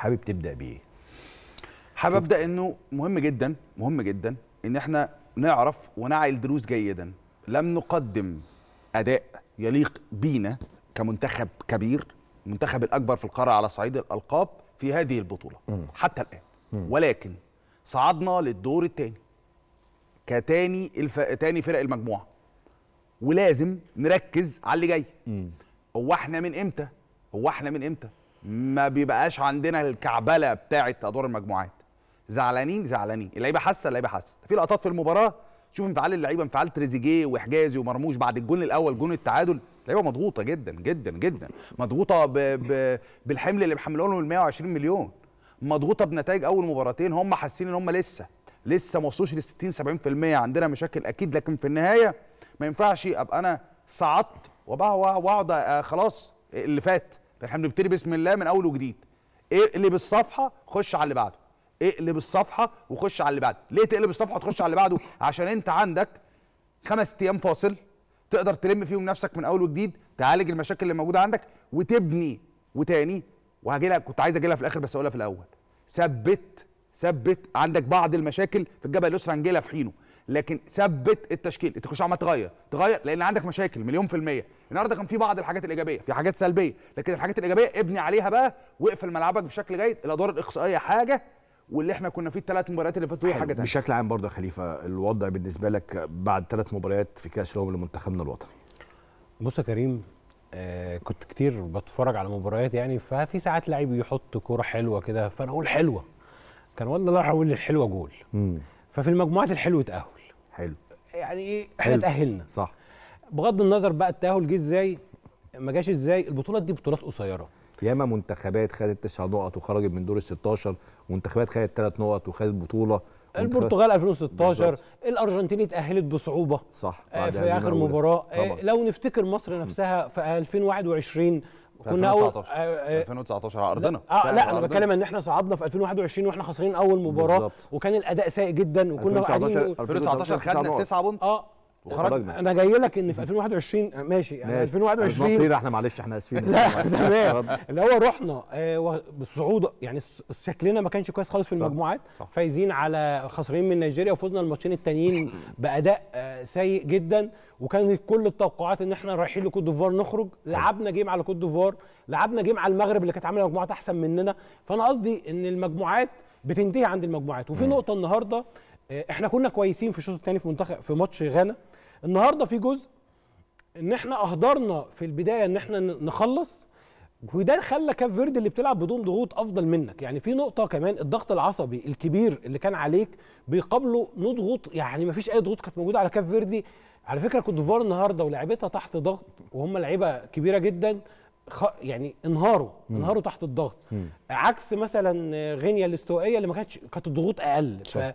حابب تبدا بايه حابب ابدا انه مهم جدا مهم جدا ان احنا نعرف ونعي الدروس جيدا لم نقدم اداء يليق بينا كمنتخب كبير المنتخب الاكبر في القاره على صعيد الالقاب في هذه البطوله حتى الان ولكن صعدنا للدور الثاني كتاني الف... تاني فرق المجموعه ولازم نركز على اللي جاي هو احنا من امتى هو احنا من امتى ما بيبقاش عندنا الكعبله بتاعه ادوار المجموعات زعلانين زعلانين اللعيبه حاسه اللعيبه حاسه في لقطات في المباراه شوف انفعال اللعيبه انفعال تريزيجيه وحجازي ومرموش بعد الجون الاول جون التعادل اللعيبه مضغوطه جدا جدا جدا مضغوطه ب... ب... بالحمل اللي محملوا لهم ال 120 مليون مضغوطه بنتائج اول مباراتين هم حاسين ان هم لسه لسه ما وصلوش ل 60 70% عندنا مشاكل اكيد لكن في النهايه ما ينفعش ابقى انا صعدت واقعد آه، خلاص اللي فات احنا بنبتدي بسم الله من اول وجديد اقلب الصفحه خش على اللي بعده اقلب الصفحه وخش على اللي بعده ليه تقلب الصفحه وتخش على اللي بعده عشان انت عندك خمس ايام فاصل تقدر تلم فيهم نفسك من اول وجديد تعالج المشاكل اللي موجوده عندك وتبني وتاني وهاجي لك كنت عايز اجي لها في الاخر بس اقولها في الاول ثبت ثبت عندك بعض المشاكل في الجبهه اليسرى هنجي لها في حينه لكن ثبت التشكيل انت تخش عمال تغير تغير لان عندك مشاكل مليون في الميه النهارده كان في بعض الحاجات الايجابيه في حاجات سلبيه لكن الحاجات الايجابيه ابني عليها بقى واقفل ملعبك بشكل جيد الادوار الاقصائيه حاجه واللي احنا كنا فيه الثلاث مباريات اللي فاتوا هي حاجه ثانيه بشكل عام برضه يا خليفه الوضع بالنسبه لك بعد ثلاث مباريات في كاس الامم لمنتخبنا الوطني بص يا كريم آه كنت كتير بتفرج على مباريات يعني ففي ساعات لعيب يحط كوره حلوه كده فانا اقول حلوه كان والله الله اقول الحلوه جول امم ففي المجموعات الحلو تاهل حلو يعني ايه احنا حلو. تاهلنا صح بغض النظر بقى التاهل جه ازاي ما جاش ازاي البطولات دي بطولات قصيره ياما منتخبات خدت تسع نقط وخرجت من دور ال 16 ومنتخبات خدت ثلاث نقط وخدت بطوله منتخبات- البرتغال 2016 بالظبط. الارجنتين اتاهلت بصعوبه صح آه، بعد في هزيمة اخر أولى. مباراه آه، طبعا لو نفتكر مصر نفسها في 2021 في كنا اول 2019 آه، آه، 2019 على ارضنا اه على لا انا أرضنا. بتكلم ان احنا صعدنا في 2021 واحنا خاسرين اول مباراه بالظبط. وكان الاداء سيء جدا وكنا قاعدين 2019 نقول- 2019 خدنا نقط. 9 بونت اه وخرجنا. انا جاي لك ان في 2021 آه، ماشي يعني ماشي. 2021 نطينا احنا معلش احنا اسفين لا تمام اللي هو رحنا آه، و- بالصعود يعني س- شكلنا ما كانش كويس خالص في صح، المجموعات صح. فايزين على خسرين من نيجيريا وفوزنا الماتشين التانيين باداء آه، سيء جدا وكان كل التوقعات ان احنا رايحين لكوت ديفوار نخرج لعبنا جيم على كوت ديفوار لعبنا جيم على المغرب اللي كانت عامله مجموعات احسن مننا فانا قصدي ان المجموعات بتنتهي عند المجموعات وفي نقطه النهارده آه، احنا كنا كويسين في الشوط الثاني في منتخب في ماتش غانا النهارده في جزء ان احنا اهدرنا في البدايه ان احنا ن- نخلص وده خلى كاب فيردي اللي بتلعب بدون ضغوط افضل منك يعني في نقطه كمان الضغط العصبي الكبير اللي كان عليك بيقابله نضغط يعني ما فيش اي ضغوط كانت موجوده على كاب فيردي على فكره كوت ديفوار النهارده ولاعيبتها تحت ضغط وهم لعيبه كبيره جدا خ... يعني انهاروا انهاروا تحت الضغط عكس مثلا غينيا الاستوائيه اللي ما كانتش كانت الضغوط اقل ف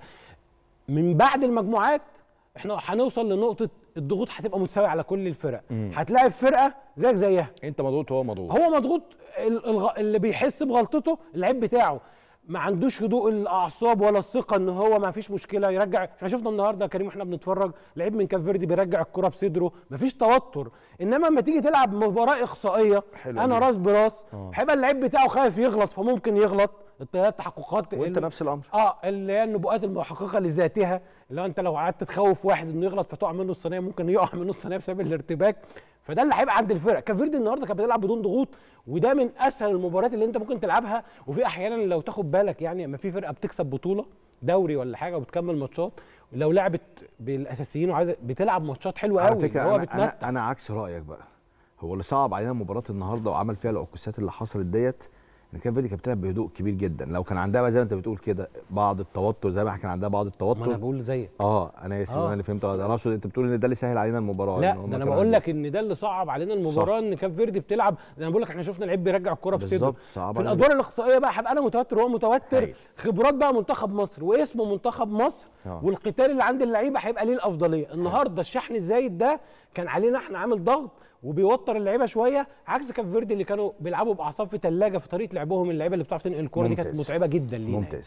من بعد المجموعات احنا هنوصل لنقطه الضغوط هتبقى متساويه على كل الفرق هتلاعب فرقه زيك زيها انت مضغوط هو مضغوط هو مضغوط ال- الغ- اللي بيحس بغلطته اللعيب بتاعه ما عندوش هدوء الاعصاب ولا الثقه ان هو ما فيش مشكله يرجع احنا شفنا النهارده يا كريم واحنا بنتفرج لعيب من كاب فيردي بيرجع الكره بصدره ما فيش توتر انما لما تيجي تلعب مباراه اقصائيه حلوة انا دي. راس براس هيبقى اللعيب بتاعه خايف يغلط فممكن يغلط الثلاث تحققات وانت ال- نفس الامر اه اللي هي النبوءات المحققه لذاتها اللي هو انت لو قعدت تخوف واحد انه يغلط فتقع منه الصينيه ممكن يقع منه الصينيه بسبب الارتباك فده اللي هيبقى عند الفرق كافيردي النهارده كانت بتلعب بدون ضغوط وده من اسهل المباريات اللي انت ممكن تلعبها وفي احيانا لو تاخد بالك يعني لما في فرقه بتكسب بطوله دوري ولا حاجه وبتكمل ماتشات لو لعبت بالاساسيين وعايزه بتلعب ماتشات حلوه على قوي فكره هو أنا, بتنتج انا انا عكس رايك بقى هو اللي صعب علينا مباراه النهارده وعمل فيها العكوسات اللي حصلت ديت ان كان فيدي كانت بتلعب بهدوء كبير جدا لو كان عندها بقى زي ما انت بتقول كده بعض التوتر زي ما كان عندها بعض ما التوتر انا بقول زيك اه انا اسف آه. انا اللي فهمت غلط. انا اقصد انت بتقول ان ده اللي سهل علينا المباراه لا إن هم ده انا كانوا بقول عندهم- لك ان ده اللي صعب علينا المباراه ان كاب فيردي بتلعب زي ما بقول لك احنا شفنا لعيب بيرجع الكره بصدره بالظبط، صعب في علينا الادوار الاقصائيه بقى هبقى انا متوتر وهو متوتر هايل. خبرات بقى منتخب مصر واسمه منتخب مصر آه. والقتال اللي عند اللعيبه هيبقى ليه الافضليه النهارده الشحن الزايد ده كان علينا احنا عامل ضغط وبيوتر اللعيبه شويه عكس كاب فيردي اللي كانوا بيلعبوا باعصاب في ثلاجه في طريقه لعبهم اللعيبه اللي بتعرف تنقل الكوره دي كانت ممتاز. متعبه جدا لينا ممتاز